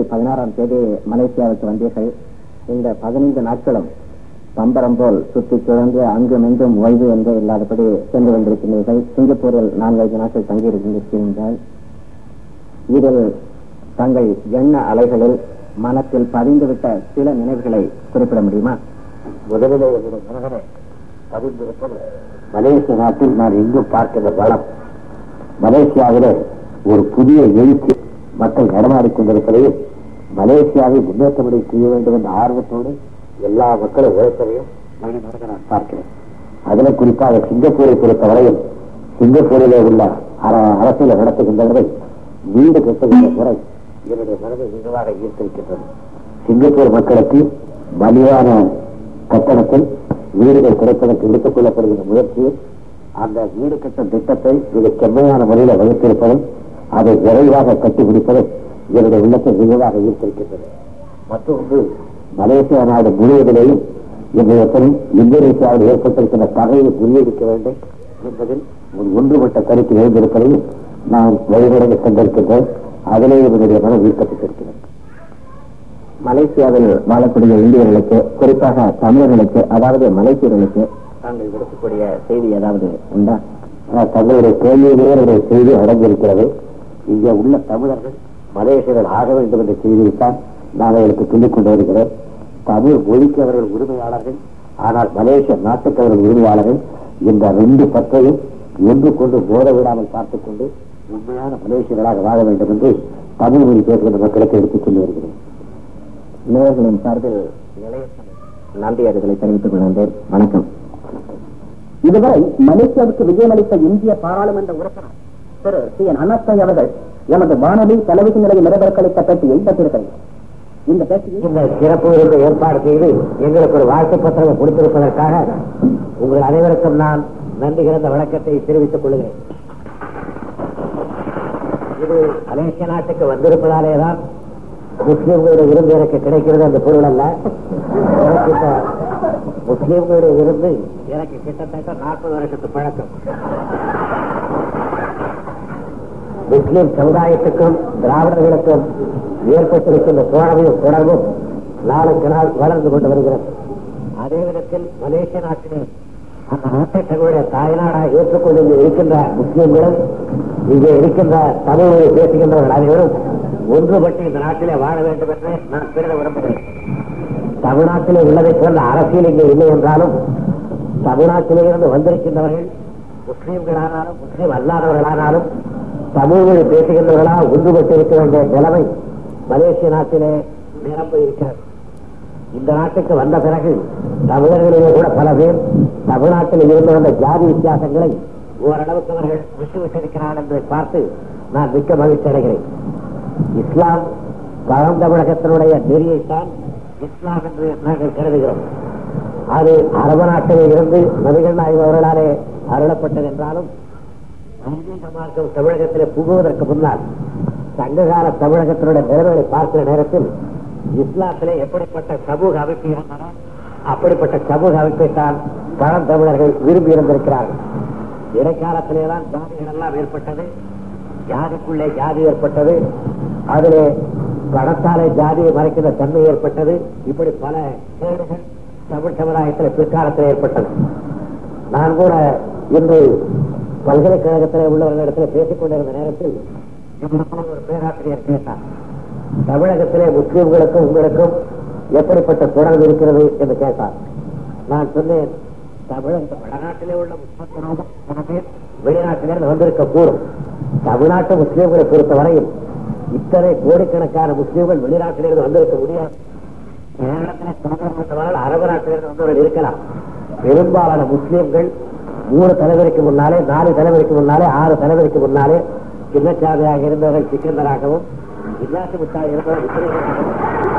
பதினாறாம் தேதி மலேசியாவுக்கு வந்தீர்கள் இந்த பதினைந்து நாட்களும் பம்பரம் போல் சுற்றி சுழன்று அங்கும் எங்கும் ஓய்வு என்று இல்லாதபடி சென்று வந்திருக்கிறீர்கள் சிங்கப்பூரில் நான்கைந்து நாட்கள் தங்கியிருக்கின்றீர்கள் இதில் தங்கள் எண்ண அலைகளில் மனத்தில் பதிந்துவிட்ட சில நினைவுகளை குறிப்பிட முடியுமா முதலிலே என்னுடைய மனதனை பதிந்திருப்பது மலேசிய நாட்டில் நான் எங்கும் பார்க்கின்ற வளம் மலேசியாவிலே ஒரு புதிய எழுச்சி மக்கள் நடமாடிக் கொண்டிருப்பதையும் மலேசியாவை முன்னேற்றப்படி செய்ய வேண்டும் என்ற ஆர்வத்தோடு எல்லா மக்களும் உழைப்பதையும் மனிதனாக நான் பார்க்கிறேன் அதில் குறிப்பாக சிங்கப்பூரை பொறுத்தவரையில் சிங்கப்பூரிலே உள்ள அர- அரசியலை நடத்துகின்றவர்கள் வீடு கட்டுகின்ற முறை என்னுடைய மனதை வெகுவாக ஈர்த்திருக்கின்றது சிங்கப்பூர் மக்களுக்கு வலியான கட்டணத்தில் வீடுகள் கிடைப்பதற்கு எடுத்துக் கொள்ளப்படுகின்ற முயற்சியில் அந்த வீடு கட்டும் திட்டத்தை மிக செம்மையான முறையில் வகுத்திருப்பதும் அதை விரைவாக கட்டிப்பிடிப்பதும் என்னுடைய உள்ளத்தை மிகுவாக ஈர்த்திருக்கின்றது மற்றொன்று மலேசியா நாடு முழுவதிலேயும் இன்றைய தினம் இந்தோனேசியாவில் ஏற்பட்டிருக்கின்ற பகையை முறியடிக்க வேண்டும் என்பதில் ஒரு ஒன்றுபட்ட கருத்து எழுந்திருப்பதையும் நான் வழிமுறையை கண்டிருக்கின்றேன் அதிலேயே என்னுடைய மனம் ஈர்க்கப்பட்டிருக்கிறது மலேசியாவில் வாழக்கூடிய இந்தியர்களுக்கு குறிப்பாக தமிழர்களுக்கு அதாவது மலேசியர்களுக்கு தாங்கள் விடுக்கக்கூடிய செய்தி ஏதாவது உண்டா ஆனால் தங்களுடைய கேள்வியிலேயே என்னுடைய செய்தி அடங்கியிருக்கிறது இங்கே உள்ள தமிழர்கள் மலேசியர்கள் ஆக வேண்டும் என்ற செய்தியைத்தான் நான் அவர்களுக்கு சொல்லிக் கொண்டு வருகிறேன் தமிழ் மொழிக்கு அவர்கள் உரிமையாளர்கள் ஆனால் மலேசிய நாட்டுக்கு அவர்கள் உரிமையாளர்கள் இந்த ரெண்டு பற்றையும் ஒன்று கொண்டு மோத விடாமல் பார்த்துக் கொண்டு உண்மையான மலேசியர்களாக வாழ வேண்டும் என்று தமிழ் மொழி பேசுகின்ற மக்களுக்கு எடுத்துச் சொல்லி வருகிறேன் நேயர்களின் சார்பில் நிலையத்தின் நன்றியறிதலை தெரிவித்துக் கொள்கின்றேன் வணக்கம் இதுவரை மலேசியாவுக்கு விஜயமளித்த இந்திய பாராளுமன்ற உறுப்பினர் திரு சி என் அனஸ்தை அவர்கள் எமது வானொலி தலைவிதி நிலைய நிருபர்களுக்கு பேட்டியை பெற்றிருக்கிறார் இந்த பேட்டியை இந்த சிறப்பு விருந்து ஏற்பாடு செய்து எங்களுக்கு ஒரு வாழ்த்து பத்திரம் கொடுத்திருப்பதற்காக உங்கள் அனைவருக்கும் நான் நன்றி கிடந்த வணக்கத்தை தெரிவித்துக் கொள்கிறேன் இது மலேசிய நாட்டுக்கு வந்திருப்பதாலே தான் முஸ்லிம்களுடைய விருந்து எனக்கு கிடைக்கிறது அந்த பொருள் அல்ல எனக்கு இந்த முஸ்லிம்களுடைய விருந்து எனக்கு கிட்டத்தட்ட நாற்பது வருஷத்து பழக்கம் முஸ்லிம் சமுதாயத்துக்கும் திராவிடர்களுக்கும் ஏற்பட்டிருக்கின்ற தோழமையும் தொடர்பும் நாளுக்கு நாள் வளர்ந்து கொண்டு வருகிறது அதே விதத்தில் மலேசிய நாட்டிலே அந்த நாட்டை தங்களுடைய தாய்நாடாக ஏற்றுக்கொண்டு இங்கு இருக்கின்ற முஸ்லிம்களும் இங்கே இருக்கின்ற தமிழ் மொழி பேசுகின்றவர்கள் அனைவரும் ஒன்றுபட்டு இந்த நாட்டிலே வாழ வேண்டும் என்று நான் பெருத விரும்புகிறேன் தமிழ்நாட்டிலே உள்ளதை போன்ற அரசியல் இங்கே இல்லை என்றாலும் தமிழ்நாட்டிலே இருந்து வந்திருக்கின்றவர்கள் முஸ்லீம்களானாலும் முஸ்லீம் அல்லாதவர்களானாலும் தமிழ் மொழி பேசுகின்றவர்களாக ஒன்றுபட்டு இருக்க வேண்டிய நிலைமை மலேசிய நாட்டிலே நிரம்ப இருக்கிறது இந்த நாட்டுக்கு வந்த பிறகு தமிழர்களிலே கூட பல பேர் தமிழ்நாட்டில் இருந்து வந்த ஜாதி வித்தியாசங்களை ஓரளவுக்கு அவர்கள் விட்டு விட்டிருக்கிறார்கள் என்பதை பார்த்து நான் மிக்க மகிழ்ச்சி அடைகிறேன் இஸ்லாம் பழந்தமிழகத்தினுடைய நெறியைத்தான் இஸ்லாம் என்று நாங்கள் கருதுகிறோம் அது அரபு நாட்டிலே இருந்து நபிகள் நாயகம் அவர்களாலே அருளப்பட்டது என்றாலும் ஆன்மீக மார்க்கம் தமிழகத்திலே புகுவதற்கு முன்னால் சங்ககால தமிழகத்தினுடைய நிலைமைகளை பார்க்கிற நேரத்தில் இஸ்லாத்திலே எப்படிப்பட்ட சமூக அமைப்பு இருந்ததோ அப்படிப்பட்ட சமூக அமைப்பை தான் பழந்தமிழர்கள் விரும்பி இருந்திருக்கிறார்கள் இடைக்காலத்திலே தான் ஜாதிகள் எல்லாம் ஏற்பட்டது ஜாதிக்குள்ளே ஜாதி ஏற்பட்டது அதிலே பணத்தாலே ஜாதியை மறைக்கின்ற தன்மை ஏற்பட்டது இப்படி பல கேடுகள் தமிழ் சமுதாயத்தில் பிற்காலத்தில் ஏற்பட்டது நான் கூட இன்று பல்கலைக்கழகத்தில் உள்ளவர்களிடத்தில் பேசிக் கொண்டிருந்த நேரத்தில் என்னிடத்தில் ஒரு பேராசிரியர் கேட்டார் தமிழகத்திலே முஸ்லிம்களுக்கும் உங்களுக்கும் எப்படிப்பட்ட தொடர்பு இருக்கிறது என்று கேட்டார் நான் சொன்னேன் தமிழக வடநாட்டிலே உள்ள முப்பத்தி பேர் வெளிநாட்டிலிருந்து வந்திருக்க கூடும் தமிழ்நாட்டு முஸ்லிம்களை பொறுத்தவரையில் இத்தனை கோடிக்கணக்கான முஸ்லிம்கள் வெளிநாட்டிலிருந்து வந்திருக்க முடியாது கேரளத்திலே தமிழகம் வந்தவர்கள் அரபு நாட்டிலிருந்து வந்தவர்கள் இருக்கலாம் பெரும்பாலான முஸ்லிம்கள் மூணு தலைவருக்கு முன்னாலே நாலு தலைவருக்கு முன்னாலே ஆறு தலைவருக்கு முன்னாலே சின்னச்சாமியாக இருந்தவர்கள் சிக்கந்தராகவும் இல்லாசி முத்தாக இருந்தவர்கள் விக்ரமாகவும்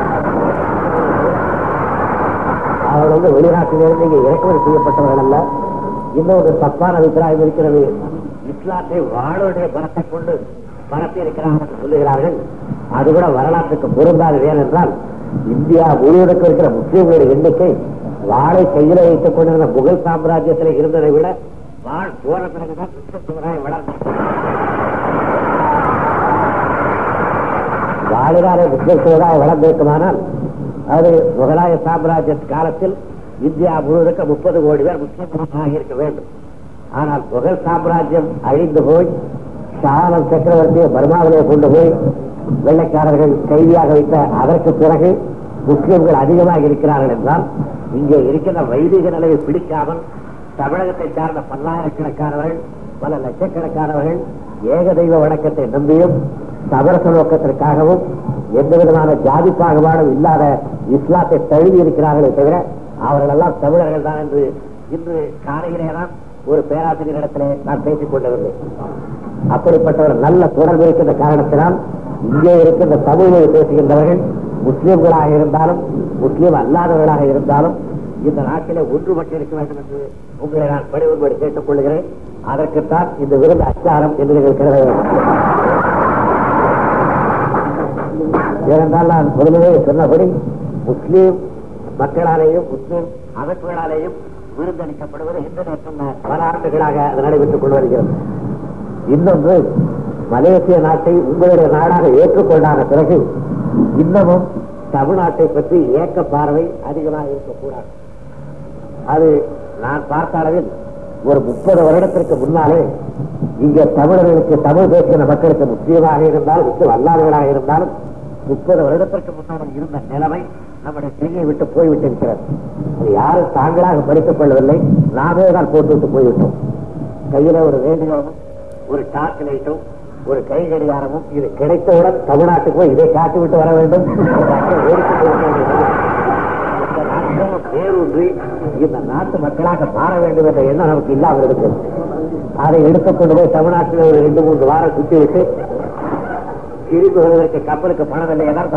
அவர்கள் வந்து வெளிநாட்டிலிருந்து இங்கே இறக்குமதி செய்யப்பட்டவர்கள் அல்ல இன்னொரு தப்பான அபிப்பிராயம் இருக்கிறது இஸ்லாத்தை வாழுடைய பலத்தை கொண்டு பரப்பி இருக்கிறார்கள் என்று சொல்லுகிறார்கள் அது கூட வரலாற்றுக்கு பொருந்தாது ஏனென்றால் இந்தியா முழுவதற்கு இருக்கிற முஸ்லீம்களுடைய எண்ணிக்கை வாளை கையில வைத்துக் கொண்டிருந்த முகல் சாம்ராஜ்யத்தில் இருந்ததை விட வாழ் போன பிறகுதான் முஸ்லிம் சமுதாயம் வளர்ந்தது நாளினாலே முஸ்லிம் சமுதாயம் வளர்ந்திருக்குமானால் அது முகலாய சாம்ராஜ்ய காலத்தில் இந்தியா முழுவதுக்கு முப்பது கோடி பேர் முஸ்லிம்களாக இருக்க வேண்டும் ஆனால் முகல் சாம்ராஜ்யம் அழிந்து போய் ஷாலம் சக்கரவர்த்தியை பர்மாவிலே கொண்டு போய் வெள்ளைக்காரர்கள் கைதியாக வைத்த அதற்கு பிறகு முஸ்லிம்கள் அதிகமாக இருக்கிறார்கள் என்றால் இங்கே இருக்கின்ற வைதிக நிலையை பிடிக்காமல் தமிழகத்தை சார்ந்த பல்லாயிரக்கணக்கானவர்கள் பல லட்சக்கணக்கானவர்கள் ஏக தெய்வ வணக்கத்தை நம்பியும் சமரச நோக்கத்திற்காகவும் எந்த விதமான ஜாதி பாகுபாடும் இல்லாத இஸ்லாத்தை தழுவி இருக்கிறார்களே தவிர அவர்கள் எல்லாம் தமிழர்கள் தான் என்று இன்று காலையிலே தான் ஒரு பேராசிரியரிடத்திலே நான் பேசிக் கொண்டிருந்தேன் அப்படிப்பட்ட ஒரு நல்ல தொடர்பு இருக்கின்ற காரணத்தினால் இங்கே இருக்கின்ற தமிழ் மொழி பேசுகின்றவர்கள் முஸ்லிம்களாக இருந்தாலும் முஸ்லிம் அல்லாதவர்களாக இருந்தாலும் இந்த நாட்டிலே ஒன்றுபட்டு இருக்க வேண்டும் என்று உங்களை நான் பணிவுபடி கேட்டுக் கொள்கிறேன் அதற்குத்தான் இந்த விருது அச்சாரம் என்று நீங்கள் கருத வேண்டும் ஏனென்றால் நான் முதலிலே சொன்னபடி முஸ்லீம் மக்களாலேயும் முஸ்லீம் அமைப்புகளாலேயும் விருந்தளிக்கப்படுவது இன்று நேற்று பல ஆண்டுகளாக அது நடைபெற்றுக் கொண்டு வருகிறது இன்னொன்று மலேசிய நாட்டை உங்களுடைய நாடாக ஏற்றுக்கொண்டான பிறகு இன்னமும் தமிழ்நாட்டை பற்றி ஏக்க பார்வை அதிகமாக இருக்கக்கூடாது அது நான் பார்த்த அளவில் ஒரு முப்பது வருடத்திற்கு முன்னாலே இங்கே தமிழர்களுக்கு தமிழ் பேசுகிற மக்களுக்கு முக்கியமாக இருந்தாலும் முக்கியம் அல்லாதவர்களாக இருந்தாலும் முப்பது வருடத்திற்கு முன்னால் இருந்த நிலைமை நம்முடைய கையை விட்டு போய்விட்டிருக்கிறது அது யாரும் தாங்களாக படித்துக் கொள்ளவில்லை நாமே தான் போட்டுவிட்டு போய்விட்டோம் கையில ஒரு ரேடியோவும் ஒரு டார்ச் லைட்டும் ஒரு கை கடிகாரமும் இது கிடைத்தவுடன் தமிழ்நாட்டுக்கு போய் இதை காட்டிவிட்டு வர வேண்டும் வேடிக்கை பார்க்க வேண்டும். இந்த நாட்டிலும் வேரூன்றி இந்த நாட்டு மக்களாக மாற வேண்டும் என்ற எண்ணம் நமக்கு இல்லாமல் இருக்கு அதை எடுத்துக்கொண்டு போய் தமிழ்நாட்டில் ஒரு ரெண்டு மூன்று வாரம் சுற்றி விட்டு திரும்பி வருவதற்கு கப்பலுக்கு பணம் இல்லை ஏதாவது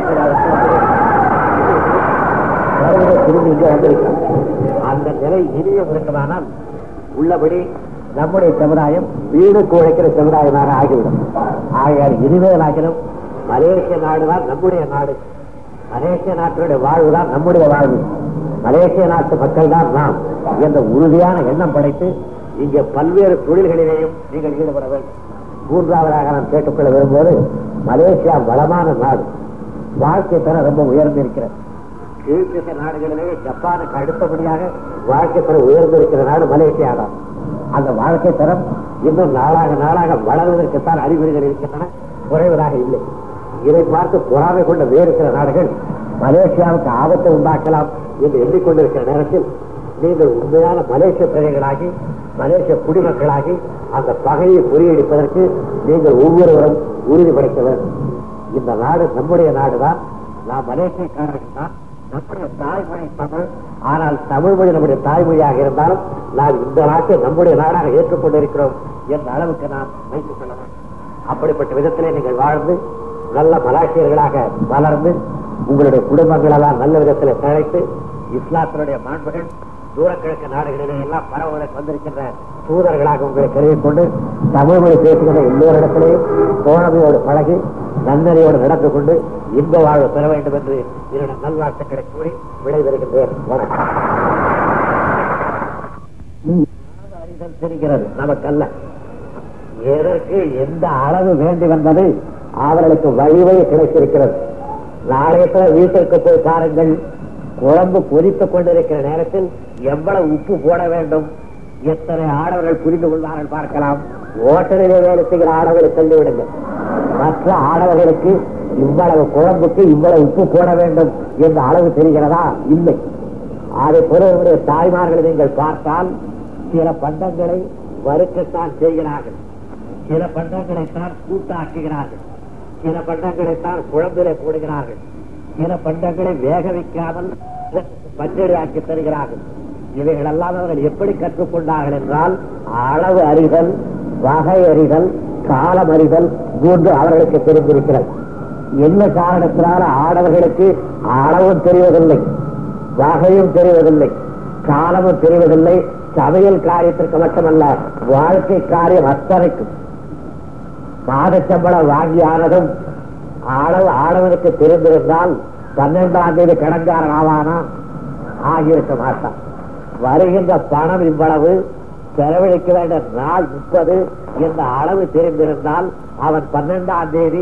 பத்து திரும்பி இங்கே வந்திருக்கோம் அந்த நிலை இனியும் இருக்குமானால் உள்ளபடி நம்முடைய சமுதாயம் வீடுக்கு உழைக்கிற சமுதாயமாக ஆகிவிடும் ஆகையால் இனிமேல் ஆகிலும் மலேசிய நாடுதான் நம்முடைய நாடு மலேசிய நாட்டினுடைய வாழ்வுதான் நம்முடைய வாழ்வு மலேசிய நாட்டு மக்கள் தான் நாம் என்ற உறுதியான எண்ணம் படைத்து இங்கே பல்வேறு தொழில்களிலேயும் நீங்கள் ஈடுபட வேண்டும் மூன்றாவதாக நான் கேட்டுக்கொள்ள விரும்புவது மலேசியா வளமான நாடு வாழ்க்கை தரம் ரொம்ப உயர்ந்திருக்கிறது கீழ்த்திசை நாடுகளிலேயே ஜப்பானுக்கு அடுத்தபடியாக வாழ்க்கை தரம் உயர்ந்திருக்கிற நாடு மலேசியா தான் அந்த வாழ்க்கை தரம் இன்னும் நாளாக நாளாக வளர்வதற்குத்தான் அறிகுறிகள் இருக்கின்றன குறைவதாக இல்லை இதை பார்த்து பொறாமை கொண்ட வேறு சில நாடுகள் மலேசியாவுக்கு ஆபத்தை உண்டாக்கலாம் என்று எண்ணிக்கொண்டிருக்கிற நேரத்தில் நீங்கள் உண்மையான மலேசிய பிரஜைகளாகி மலேசிய குடிமக்களாகி அந்த பகையை முறியடிப்பதற்கு நீங்கள் ஒவ்வொருவரும் உறுதிப்படுத்த வேண்டும் இந்த நாடு நம்முடைய நாடுதான் நாம் மலேசியக்காரர்கள் தான் நம்முடைய தாய்மொழி தமிழ் ஆனால் தமிழ் மொழி நம்முடைய தாய்மொழியாக இருந்தாலும் நாம் இந்த நாட்டை நம்முடைய நாடாக ஏற்றுக்கொண்டிருக்கிறோம் என்ற அளவுக்கு நாம் வைத்துக் கொள்ள வேண்டும் அப்படிப்பட்ட விதத்திலே நீங்கள் வாழ்ந்து நல்ல மலாசியர்களாக வளர்ந்து உங்களுடைய குடும்பங்களெல்லாம் நல்ல விதத்தில் தழைத்து இஸ்லாத்தினுடைய மாண்புகள் தூரக்கிழக்கு நாடுகளிலே எல்லாம் பரவுவதற்கு வந்திருக்கின்ற தூதர்களாக உங்களை கருதிக் கொண்டு தமிழ் மொழி பேசுகிற எல்லோரிடத்திலேயும் தோழமையோடு பழகி நன்னறியோடு நடந்து கொண்டு இன்ப வாழ்வு பெற வேண்டும் என்று என்னுடைய நல்வாழ்த்துக்களை கூறி விடைபெறுகின்றேன் வணக்கம் அறிதல் தெரிகிறது நமக்கல்ல எதற்கு எந்த அளவு வேண்டி வந்தது அவர்களுக்கு வழிவழி கிடைத்திருக்கிறது நாளைய வீட்டிற்கு போய் பாருங்கள் குழம்பு கொதித்துக் கொண்டிருக்கிற நேரத்தில் எவ்வளவு உப்பு போட வேண்டும் எத்தனை ஆடவர்கள் புரிந்து கொள்வார்கள் பார்க்கலாம் ஓட்டலிலே வேலை செய்கிற ஆடவர்களை சொல்லிவிடுங்கள் மற்ற ஆடவர்களுக்கு இவ்வளவு குழம்புக்கு இவ்வளவு உப்பு போட வேண்டும் என்ற அளவு தெரிகிறதா இல்லை அதை பொறுவருடைய தாய்மார்களை நீங்கள் பார்த்தால் சில பண்டங்களை வறுக்கத்தான் செய்கிறார்கள் சில பண்டங்களைத்தான் கூட்டாக்குகிறார்கள் சில பண்டங்களைத்தான் குழம்பிலே போடுகிறார்கள் சில பண்டங்களை வேக வைக்காமல் பச்சடி ஆக்கி தருகிறார்கள் இவைகளெல்லாம் அவர்கள் எப்படி கற்றுக்கொண்டார்கள் என்றால் அளவு அறிதல் வகை அறிதல் காலம் அறிதல் போன்று அவர்களுக்கு தெரிந்திருக்கிறது என்ன காரணத்தினால ஆடவர்களுக்கு அளவும் தெரிவதில்லை வகையும் தெரிவதில்லை காலமும் தெரிவதில்லை சமையல் காரியத்திற்கு மட்டுமல்ல வாழ்க்கை காரியம் அத்தனைக்கும் மாத சம்பளம் வாங்கி ஆனதும் ஆளவு ஆடவனுக்கு தெரிந்திருந்தால் பன்னெண்டாம் தேதி கடன்காரன் ஆவானா ஆகியிருக்க மாட்டான் வருகின்ற பணம் இவ்வளவு செலவழிக்க வேண்டிய நாள் முப்பது என்ற அளவு தெரிந்திருந்தால் அவன் பன்னெண்டாம் தேதி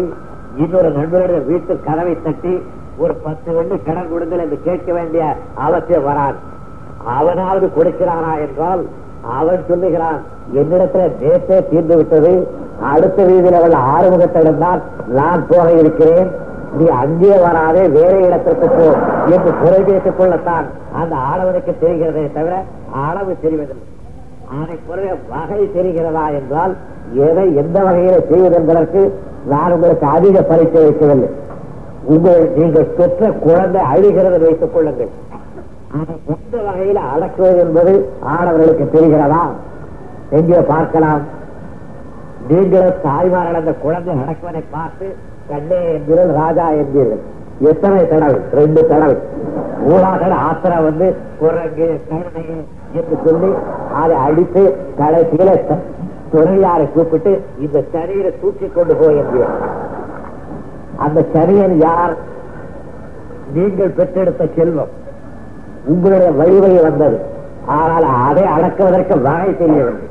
இன்னொரு நண்பருடைய வீட்டு கதவை தட்டி ஒரு பத்து வெள்ளி கடன் கொடுங்கள் என்று கேட்க வேண்டிய அவசியம் வராது அவனாவது கொடுக்கிறானா என்றால் அவன் சொல்லுகிறான் என்னிடத்துல நேற்றே தீர்ந்து விட்டது அடுத்த வீதியில் உள்ள ஆறுமுகத்திடம் தான் நான் போக இருக்கிறேன் நீ அங்கே வராதே வேற இடத்திற்கு போ என்று குறை பேசிக் கொள்ளத்தான் அந்த ஆடவனுக்கு தெரிகிறதே தவிர அளவு தெரிவதில்லை அதை பிறகு வகை தெரிகிறதா என்றால் எதை எந்த வகையில செய்வது என்பதற்கு நான் உங்களுக்கு அதிக பரிசை வைக்கவில்லை உங்கள் நீங்கள் பெற்ற குழந்தை அழுகிறது வைத்துக் கொள்ளுங்கள் அதை எந்த வகையில அடக்குவது என்பது ஆடவர்களுக்கு தெரிகிறதா எங்கே பார்க்கலாம் நீங்களும் தாய்மார்கள் அந்த குழந்தை அடக்குவதை பார்த்து கண்ணே என்பீர்கள் ராஜா என்பீர்கள் எத்தனை தடவை ரெண்டு தடவை மூணாவது ஆத்திரம் வந்து குரங்கு கழுதை என்று சொல்லி அதை அடித்து கடைசியில த- துணையாரை கூப்பிட்டு இந்த சனியை தூக்கி கொண்டு போய் என்பீர்கள் அந்த சனியன் யார் நீங்கள் பெற்றெடுத்த செல்வம் உங்களுடைய வழிவழி வந்தது ஆனால் அதை அடக்குவதற்கு வகை தெரியவில்லை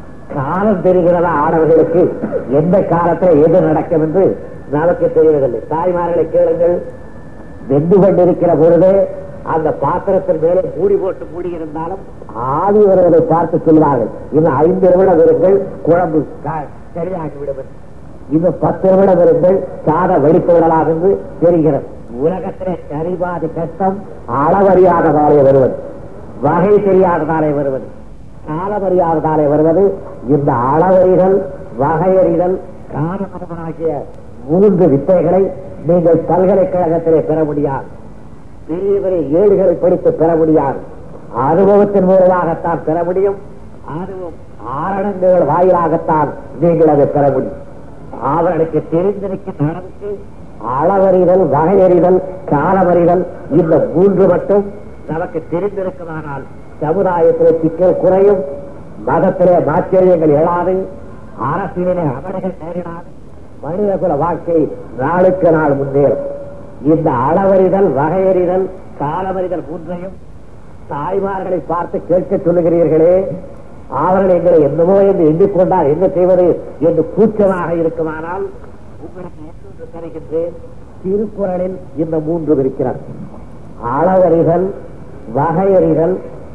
காலம் தெரிகிறதா ஆடவர்களுக்கு எந்த காலத்தில் எது நடக்கும் என்று நமக்கு தெரியவில்லை தாய்மார்களை கேளுங்கள் வெந்து கொண்டிருக்கிற பொழுது அந்த பாத்திரத்தின் மேலே மூடி போட்டு மூடி இருந்தாலும் ஆவி வருவதை பார்த்து சொல்வார்கள் இன்னும் ஐந்து நிமிடம் இருங்கள் குழம்பு க- சரியாகிவிடும் என்று. இன்னும் பத்து நிமிடம் இருங்கள் சாத வெடித்து விடலாம் என்று தெரிகிறது உலகத்திலே சரிபாதி கஷ்டம் அளவறியாததாலே வருவது வகை தெரியாததாலே வருவது காலமறியாததாலே வருவது இந்த அளவறிதல் வகையறிதல் காலமரமாகிய மூன்று வித்தைகளை நீங்கள் பல்கலைக்கழகத்திலே பெற முடியாது பெரிய பெரிய ஏடுகளை படித்து பெற முடியாது அனுபவத்தின் மூலமாகத்தான் பெற முடியும் அதுவும் ஆரணங்கள் வாயிலாகத்தான் நீங்கள் அதை பெற முடியும் அவர்களுக்கு தெரிந்திருக்கின்ற அளவுக்கு அளவறிதல் வகையறிதல் காலமறிதல் இந்த மூன்று மட்டும் நமக்கு தெரிந்திருக்குமானால் சமுதாயத்திலே சிக்கல் குறையும் மதத்திலே மாச்சரியங்கள் எழாது அரசியலிலே அமல்கள் நேரிடாது மனிதகுல வாழ்க்கை நாளுக்கு நாள் முன்னேறும் இந்த அளவறிதல் வகையறிதல் காலமறிதல் மூன்றையும் தாய்மார்களை பார்த்து கேட்க சொல்லுகிறீர்களே அவர்கள் எங்களை என்னமோ என்று எண்ணிக்கொண்டால் என்ன செய்வது என்று கூச்சமாக இருக்குமானால் உங்களுக்கு இன்னொன்று தருகின்றேன் திருக்குறளில் இந்த மூன்று இருக்கிறது அளவறிதல் வகையறிதல்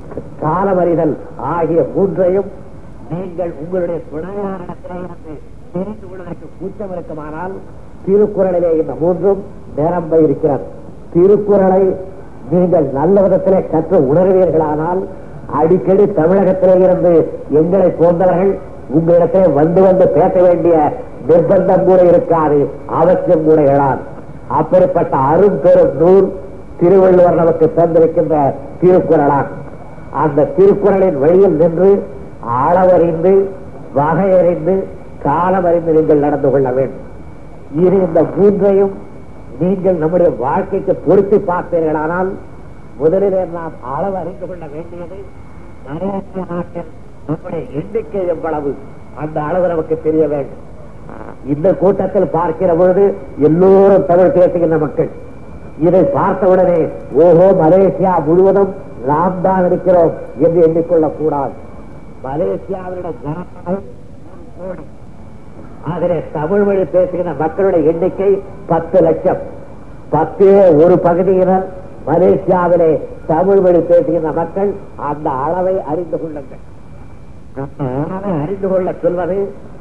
காலமறிதல் ஆகிய மூன்றையும் நீங்கள் உங்களுடைய துணையான இடத்திலே இருந்து தெரிந்து கொள்வதற்கு கூச்சம் இருக்குமானால் திருக்குறளிலே இந்த மூன்றும் நிரம்ப இருக்கிறது திருக்குறளை நீங்கள் நல்ல விதத்திலே கற்று உணர்வீர்களானால் அடிக்கடி தமிழகத்திலே இருந்து எங்களை போன்றவர்கள் உங்களிடத்திலே வந்து வந்து பேச வேண்டிய நிர்பந்தம் கூட இருக்காது அவசியம் கூட எழாது அப்படிப்பட்ட அரும் பெரும் நூல் திருவள்ளுவர் நமக்கு தந்திருக்கின்ற திருக்குறளான் அந்த திருக்குறளின் வழியில் நின்று அளவறிந்து வகையறிந்து காலமறிந்து நீங்கள் நடந்து கொள்ள வேண்டும் இது இந்த மூன்றையும் நீங்கள் நம்முடைய வாழ்க்கைக்கு பொருத்தி பார்த்தீர்களானால் முதலிலே நாம் அளவு அறிந்து கொள்ள வேண்டியது மலேசிய நாட்டில் நம்முடைய எண்ணிக்கை எவ்வளவு அந்த அளவு நமக்கு தெரிய வேண்டும் இந்த கூட்டத்தில் பார்க்கிற பொழுது எல்லோரும் தமிழ் பேசுகின்ற மக்கள் இதை பார்த்தவுடனே ஓஹோ மலேசியா முழுவதும் நாம் தான் இருக்கிறோம் என்று எண்ணிக்கொள்ளக் கூடாது மலேசியாவினுடைய ஜனநாயகம் ஒரு கோடி அதிலே தமிழ் மொழி பேசுகிற மக்களுடைய எண்ணிக்கை பத்து லட்சம் பத்திலே ஒரு பகுதியினர் மலேசியாவிலே தமிழ் மொழி பேசுகின்ற மக்கள் அந்த அளவை அறிந்து கொள்ளுங்கள் அந்த அளவை அறிந்து கொள்ள சொல்வது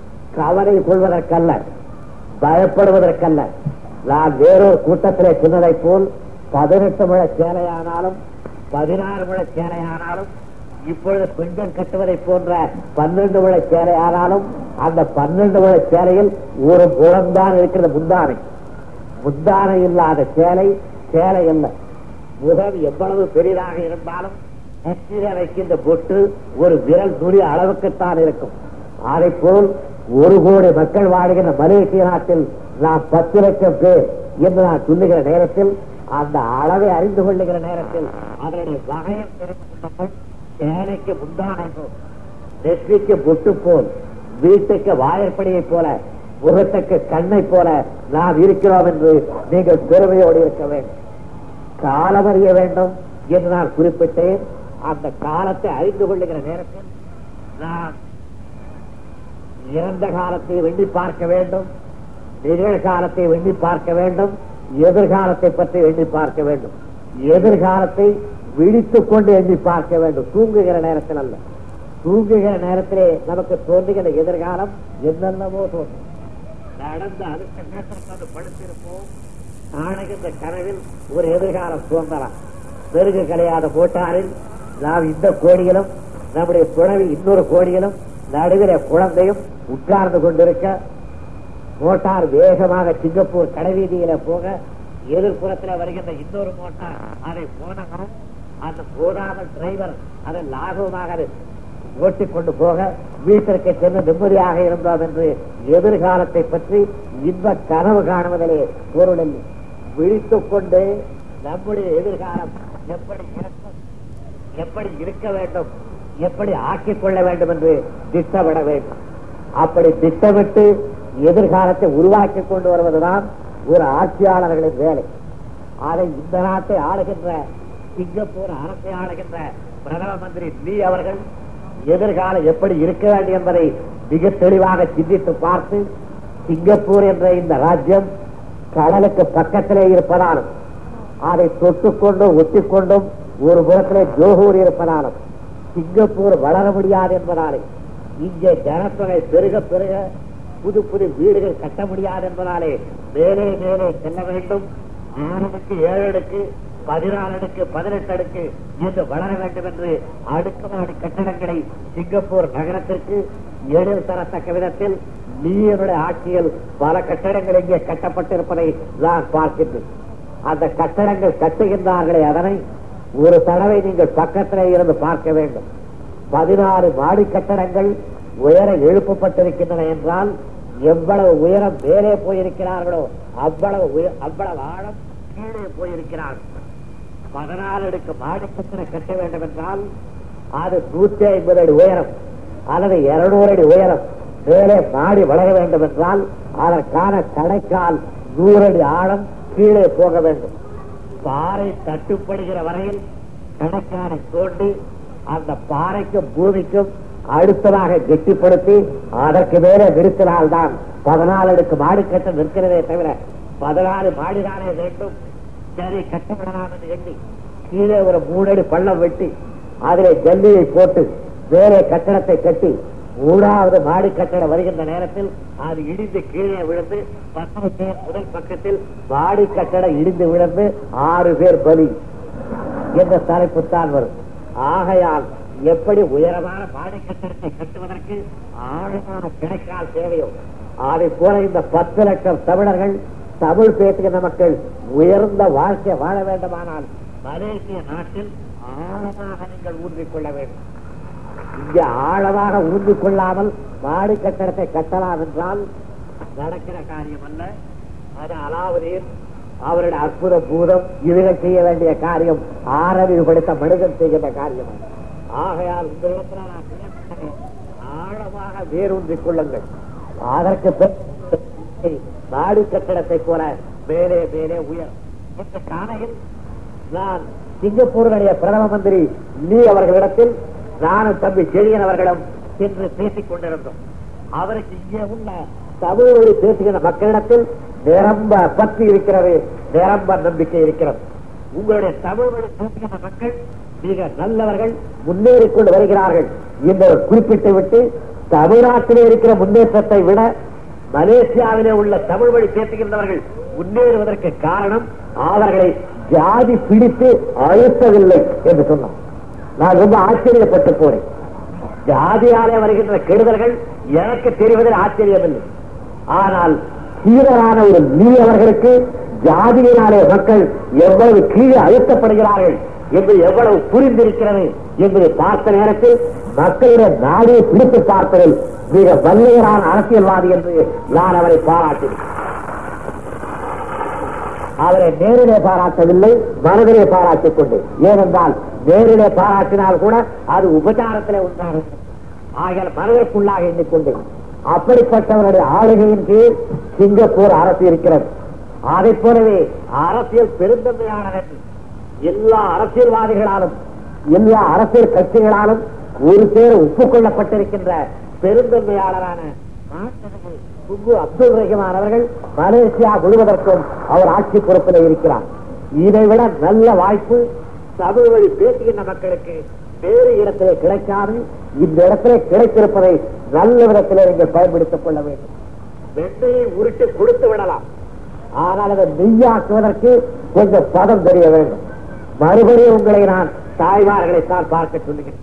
கவலை கொள்வதற்கல்ல பயப்படுவதற்கல்ல நான் வேறொரு கூட்டத்திலே சொன்னதைப் போல் பதினெட்டு முழ சேலையானாலும் பதினாறு முழ சேலையானாலும் இப்பொழுது பெண்கள் கட்டுவதை போன்ற பன்னெண்டு முழ சேலை ஆனாலும் அந்த பன்னெண்டு முழ சேலையில் ஒரு முழம்தான் இருக்கிறது முந்தானை முந்தானை இல்லாத சேலை சேலை அல்ல முகம் எவ்வளவு பெரிதாக இருந்தாலும் நெற்றியில வைக்கின்ற பொட்டு ஒரு விரல் நுனி அளவுக்குத்தான் இருக்கும் அதை போல் ஒரு கோடி மக்கள் வாழ்கின்ற மலேசிய நாட்டில் நாம் பத்து லட்சம் பேர் என்று நான் சொல்லுகிற நேரத்தில் அந்த அளவை அறிந்து கொள்ளுகிற நேரத்தில் அதனுடைய வகையை தெரிந்து கொள்ளுங்கள் சேனைக்கு முந்தானை போல் நெற்றிக்கு பொட்டு போல் வீட்டுக்கு வாயற்படியை போல முகத்துக்கு கண்ணை போல நாம் இருக்கிறோம் என்று நீங்கள் பெருமையோடு இருக்க வேண்டும் காலம் அறிய வேண்டும் என்று நான் குறிப்பிட்டேன் அந்த காலத்தை அறிந்து கொள்ளுகிற நேரத்தில் நான் இறந்த காலத்தை எண்ணி பார்க்க வேண்டும் நிகழ்காலத்தை எண்ணி பார்க்க வேண்டும் எதிர்காலத்தை பற்றி எண்ணி பார்க்க வேண்டும் எதிர்காலத்தை விழித்துக் கொண்டு எண்ணி பார்க்க வேண்டும் தூங்குகிற நேரத்தில் அல்ல தூங்குகிற நேரத்திலே நமக்கு தோன்றுகிற எதிர்காலம் என்னென்னவோ தோன்றும் நடந்த அடுத்த நேரத்திற்கு படுத்திருப்போம் காணுகின்ற கனவில் ஒரு எதிர்காலம் தோன்றலாம் பெருகு கலையாத போட்டாரில் நாம் இந்த கோடியிலும் நம்முடைய துணவி இன்னொரு கோடியிலும் நடுவிலே குழந்தையும் உட்கார்ந்து கொண்டிருக்க மோட்டார் வேகமாக சிங்கப்பூர் கடைவீதியில போக எதிர்ப்புறத்தில் வருகின்ற இன்னொரு மோட்டார் அதை போனவரும் அந்த போதாமல் டிரைவர் அதை லாகவமாக ஓட்டிக் கொண்டு போக வீட்டிற்கு சென்று நிம்மதியாக இருந்தோம் என்று எதிர்காலத்தை பற்றி இன்ப கனவு காணுவதிலே பொருள் இல்லை விழித்துக் கொண்டு நம்முடைய எதிர்காலம் எப்படி இருக்கும் எப்படி இருக்க வேண்டும் எப்படி ஆக்கிக் கொள்ள வேண்டும் என்று திட்டமிட வேண்டும் அப்படி திட்டமிட்டு எதிர்காலத்தை உருவாக்கி கொண்டு வருவதுதான் ஒரு ஆட்சியாளர்களின் வேலை அதை இந்த நாட்டை ஆளுகின்ற சிங்கப்பூர் அரசை ஆளுகின்ற பிரதம மந்திரி லீ அவர்கள் எதிர்காலம் எப்படி இருக்க வேண்டும் என்பதை மிக தெளிவாக சிந்தித்து பார்த்து சிங்கப்பூர் என்ற இந்த ராஜ்யம் கடலுக்கு பக்கத்திலே இருப்பதாலும் அதை தொட்டுக்கொண்டும் ஒட்டிக்கொண்டும் ஒரு புறத்திலே ஜோகூர் இருப்பதாலும் சிங்கப்பூர் வளர முடியாது என்பதாலே இங்கே ஜனத்தொகை பெருக பெருக புது புது வீடுகள் கட்ட முடியாது என்பதாலே மேலே மேலே செல்ல வேண்டும் ஆறு அடுக்கு ஏழு அடுக்கு பதினாலு அடுக்கு பதினெட்டு அடுக்கு என்று வளர வேண்டும் என்று அடுக்குமாடி கட்டடங்களை சிங்கப்பூர் நகரத்திற்கு எழில் தரத்தக்க விதத்தில் நீருடைய ஆட்சியில் பல கட்டடங்கள் இங்கே கட்டப்பட்டிருப்பதை நான் பார்க்கின்றேன் அந்த கட்டடங்கள் கட்டுகின்றார்களே அதனை ஒரு தடவை நீங்கள் பக்கத்திலே இருந்து பார்க்க வேண்டும் பதினாறு மாடி கட்டடங்கள் உயர எழுப்பப்பட்டிருக்கின்றன என்றால் எவ்வளவு உயரம் மேலே போயிருக்கிறார்களோ அவ்வளவு உய- அவ்வளவு ஆழம் கீழே போயிருக்கிறார்கள் பதினாலு அடுக்கு மாடி கட்டடம் கட்ட வேண்டும் என்றால் அது நூத்தி ஐம்பது அடி உயரம் அல்லது இருநூறு அடி உயரம் மேலே மாடி வளர வேண்டும் என்றால் அதற்கான கடைக்கால் நூறு அடி ஆழம் கீழே போக வேண்டும் பாறை தட்டுப்படுகிற வரையில் கணக்கானை தோண்டி அந்த பாறைக்கும் பூமிக்கும் அடுத்ததாக கெட்டிப்படுத்தி அதற்கு மேலே நிறுத்தினால்தான் பதினாலு அடுக்கு மாடி கட்ட நிற்கிறதே தவிர பதினாலு மாடிதானே வேண்டும் சரி கட்டப்படலாம் என்று எண்ணி கீழே ஒரு மூணடி பள்ளம் வெட்டி அதிலே ஜல்லியை போட்டு மேலே கட்டடத்தை கட்டி மூணாவது மாடி கட்டடம் வருகின்ற நேரத்தில் அது இடிந்து கீழே விழுந்து பத்து பேர் முதல் பக்கத்தில் மாடி கட்டடம் இடிந்து விழுந்து ஆறு பேர் பலி என்ற தலைப்புத்தான் வரும் ஆகையால் எப்படி உயரமான மாடி கட்டடத்தை கட்டுவதற்கு ஆழமான கிடைக்கால் தேவையோ அதை போல இந்த பத்து லட்சம் தமிழர்கள் தமிழ் பேசுகின்ற மக்கள் உயர்ந்த வாழ்க்கை வாழ வேண்டுமானால் மலேசிய நாட்டில் ஆழமாக நீங்கள் ஊன்றிக் கொள்ள வேண்டும் இங்கே ஆழமாக ஊன்றிக் கொள்ளாமல் மாடி கட்டடத்தை கட்டலாம் என்றால் நடக்கிற காரியம் அல்ல அது அலாவுதீன் அவருடைய அற்புத பூதம் இவர்கள் செய்ய வேண்டிய காரியம் ஆரறிவு படுத்த மனிதன் செய்கின்ற காரியம் அல்ல. ஆகையால் இந்த இடத்துல நான் கேட்கிறேன், ஆழமாக வேரூன்றிக் கொள்ளுங்கள் அதற்கு பிறகு மாடி கட்டடத்தை போல மேலே மேலே உயர் இந்த காலையில் நான் சிங்கப்பூருடைய பிரதம மந்திரி லீ அவர்களிடத்தில் நானும் தம்பி செழியன் அவர்களிடம் சென்று பேசிக் கொண்டிருந்தோம் அவருக்கு இங்கே உள்ள தமிழ் மொழி பேசுகிற மக்களிடத்தில் நிரம்ப பக்தி இருக்கிறது நிரம்ப நம்பிக்கை இருக்கிறது உங்களுடைய தமிழ் மொழி பேசுகிற மக்கள் மிக நல்லவர்கள் முன்னேறிக் கொண்டு வருகிறார்கள் என்று குறிப்பிட்டு விட்டு தமிழ்நாட்டிலே இருக்கிற முன்னேற்றத்தை விட மலேசியாவிலே உள்ள தமிழ் வழி பேசுகின்றவர்கள் முன்னேறுவதற்கு காரணம் அவர்களை ஜாதி பிடித்து அழுத்தவில்லை என்று சொன்னார் நான் ரொம்ப ஆச்சரியப்பட்டு போனேன் ஜாதியாலே வருகின்ற கெடுதல்கள் எனக்கு தெரிவதில் ஆச்சரியமில்லை ஆனால் சீரரான ஒரு நீ அவர்களுக்கு ஜாதியினாலே மக்கள் எவ்வளவு கீழே அழுத்தப்படுகிறார்கள் என்று எவ்வளவு புரிந்திருக்கிறது என்பதை பார்த்த நேரத்தில் மக்களுடைய நாடியை பிடித்து பார்ப்பதில் மிக வல்லையரான அரசியல்வாதி என்று நான் அவரை பாராட்டினேன் அவரை நேரிலே பாராட்டவில்லை மனதிலே பாராட்டிக் கொண்டேன் ஏனென்றால் நேரிலே பாராட்டினால் கூட அது உபச்சாரத்திலே உண்டாகும் ஆகிய மனதிற்குள்ளாக எண்ணிக்கொண்டேன் அப்படிப்பட்டவருடைய ஆளுகையின் கீழ் சிங்கப்பூர் அரசு இருக்கிறது அதைப் போலவே அரசியல் பெருந்தன்மையானது எல்லா அரசியல்வாதிகளாலும் எல்லா அரசியல் கட்சிகளாலும் ஒரு சேர ஒப்புக்கொள்ளப்பட்டிருக்கின்ற பெருந்தன்மையாளரான நாட்டரசு குங்கு அப்துல் ரஹிமான் அவர்கள் மலேசியா முழுவதற்கும் அவர் ஆட்சி பொறுப்பில் இருக்கிறார் இதை விட நல்ல வாய்ப்பு தமிழ் வழி பேசுகின்ற மக்களுக்கு வேறு இடத்திலே கிடைக்காது இந்த இடத்திலே கிடைத்திருப்பதை நல்ல விதத்திலே நீங்கள் பயன்படுத்திக் கொள்ள வேண்டும் வெண்ணையை உருட்டி கொடுத்து விடலாம் ஆனால் அதை நெய்யாக்குவதற்கு கொஞ்சம் பதம் தெரிய வேண்டும் மறுபடியும் உங்களை நான் தாய்மார்களை தான் பார்க்க சொல்லுகிறேன்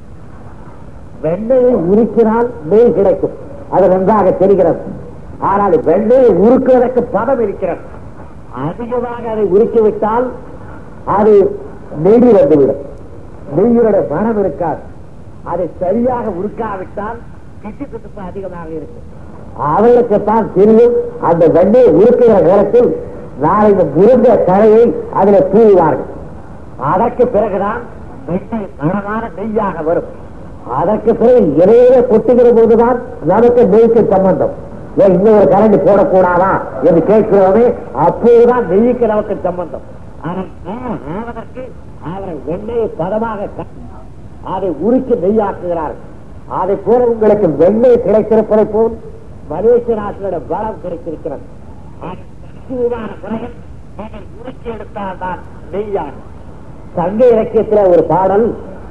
வெண்ணையை உருக்கினால் நெய் கிடைக்கும் அது நன்றாக தெரிகிறது ஆனால் வெண்ணையை உருக்குவதற்கு பதம் இருக்கிறது அதிகமாக அதை உருக்கிவிட்டால் அது நெய் வந்துவிடும் நெய்யுடைய மனம் இருக்காது அதை சரியாக உருக்காவிட்டால் கிட்டி துப்பு அதிகமாக இருக்கும் அவர்களுக்கு தான் தெரியும் அந்த வெண்ணையை உருக்குகிற நேரத்தில் நாளை இந்த முருங்க தழையை அதில் தூவுவார்கள் அதற்கு பிறகுதான் வெண்ணெய் மனமான நெய்யாக வரும் அதற்கு பிறகு இலையில கொட்டுகிற போதுதான் நமக்கு நெய்க்கு சம்பந்தம் ஏன் இன்னும் ஒரு கரண்டி போடக்கூடாதா என்று கேட்கிறோமே அப்போதுதான் நெய்க்கு நமக்கு சம்பந்தம் ஆனால் நேரம் ஆவதற்கு அவரை வெண்ணெயை பதமாக க- அதை உருக்கி நெய்யாக்குகிறார்கள் அதை போல உங்களுக்கு வெண்ணெய் கிடைத்திருப்பதை போல் மலேசிய நாட்டினோட பலம் கிடைத்திருக்கிறது அது தனித்துவமான முறையில் நீங்கள் உருக்கி எடுத்தால்தான் நெய்யாகும் சங்க இலக்கியத்துல ஒரு பாடல்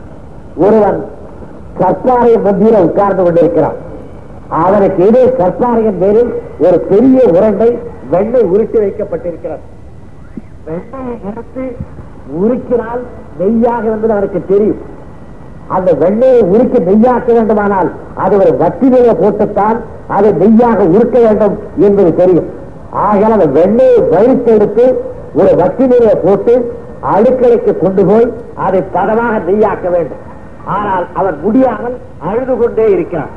ஒருவன் கற்பாறை மத்தியில உட்கார்ந்து கொண்டிருக்கிறான் அவனுக்கு இதே கற்பாறையின் பேரில் ஒரு பெரிய உருண்டை வெண்ணெய் உருட்டி வைக்கப்பட்டிருக்கிறது வெண்ணெயை எடுத்து உருக்கினால் நெய்யாக என்பது அவனுக்கு தெரியும் அந்த வெண்ணெயை உருக்கி நெய்யாக்க வேண்டுமானால் அது ஒரு வட்டிலையை போட்டுத்தான் அதை நெய்யாக உருக்க வேண்டும் என்பது தெரியும் ஆகையால் அந்த வெண்ணெயை வழித்தெடுத்து ஒரு வட்டிலையை போட்டு அடுக்கலைக்கு கொண்டு போய் அதை பதமாக நெய்யாக்க வேண்டும் ஆனால் அவன் முடியாமல் அழுது கொண்டே இருக்கிறான்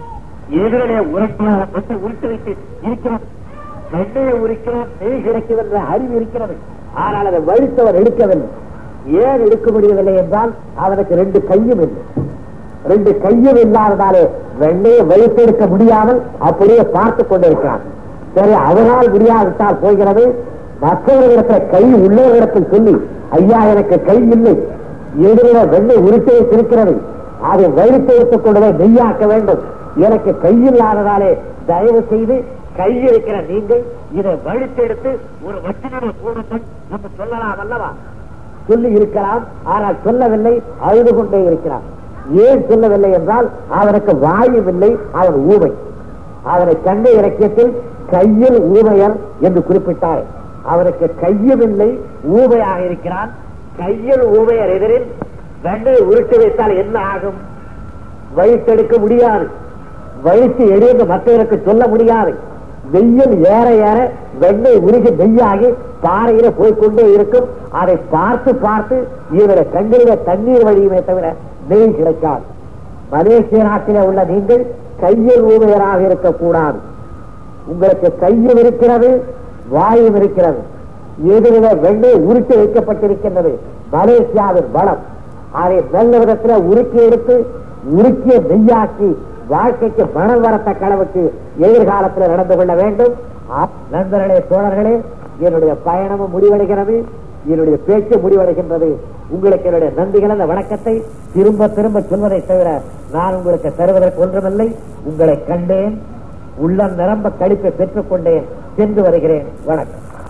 எதிரே உரைக்கையாக வந்து உருட்டு வைத்து இருக்கிறது வெண்ணையை உரிக்கிறார் நெய் கிடைக்கும் என்ற அறிவு இருக்கிறது ஆனால் அதை வழித்தவர் எடுக்கவில்லை ஏன் எடுக்க முடியவில்லை என்றால் அவனுக்கு ரெண்டு கையும் இல்லை ரெண்டு கையும் இல்லாததாலே வெண்ணையை வழித்தெடுக்க முடியாமல் அப்படியே பார்த்து கொண்டிருக்கிறான் சரி அவனால் முடியாவிட்டால் போகிறது மற்றவர்களிடத்தில் கை உள்ளவர்களிடத்தில் சொல்லி ஐயா எனக்கு கை இல்லை எதிரில வெண்ணெய் உருட்டி வைத்திருக்கிறது அதை வழித்து எடுத்துக் கொண்டு போய் நெய்யாக்க வேண்டும் எனக்கு கையில்லாததாலே தயவு செய்து கை இருக்கிற நீங்கள் இதை வழித்தெடுத்து ஒரு வட்டினுடைய கூடத்தில் நம்ம சொல்லலாம் அல்லவா சொல்லி இருக்கலாம் ஆனால் சொல்லவில்லை அழுது கொண்டே இருக்கிறான் ஏன் சொல்லவில்லை என்றால் அவனுக்கு வாயும் இல்லை அவன் ஊமை அவனை கண்ட இலக்கியத்தில் கையில் ஊமையர் என்று குறிப்பிட்டார் அவனுக்கு கையும் இல்லை ஊமையாக இருக்கிறான் கையில் ஊமையர் எதிரில் வெண்ணை உருட்டி வைத்தால் என்ன ஆகும் வழித்தெடுக்க முடியாது வழித்து எளிய மற்றவருக்கு சொல்ல முடியாது வெயில் ஏற ஏற வெண்ணெய் உருகி நெய்யாகி பாறையில போய்க்கொண்டே இருக்கும் அதை பார்த்து பார்த்து இவருடைய கண்களில தண்ணீர் வழியுமே தவிர நெய் கிடைக்காது மலேசிய நாட்டிலே உள்ள நீங்கள் கையில் ஊமையராக இருக்கக்கூடாது உங்களுக்கு கையும் இருக்கிறது வாயும் இருக்கிறது எதிரில வெண்ணெய் உருட்டி வைக்கப்பட்டிருக்கின்றது மலேசியாவின் பலம் அதை நல்ல விதத்தில் உருக்கி எடுத்து உருக்கிய நெய்யாக்கி வாழ்க்கைக்கு மனம் வரத்தக்க அளவுக்கு எதிர்காலத்தில் நடந்து கொள்ள வேண்டும் ஆ- நண்பர்களே தோழர்களே என்னுடைய பயணமும் முடிவடைகிறது என்னுடைய பேச்சு முடிவடைகின்றது உங்களுக்கு என்னுடைய நன்றிகள் அந்த வணக்கத்தை திரும்ப திரும்ப சொல்வதை தவிர நான் உங்களுக்கு தருவதற்கு ஒன்றுமில்லை உங்களை கண்டேன் உள்ளம் நிரம்ப கழிப்பை பெற்றுக் கொண்டேன் சென்று வருகிறேன் வணக்கம்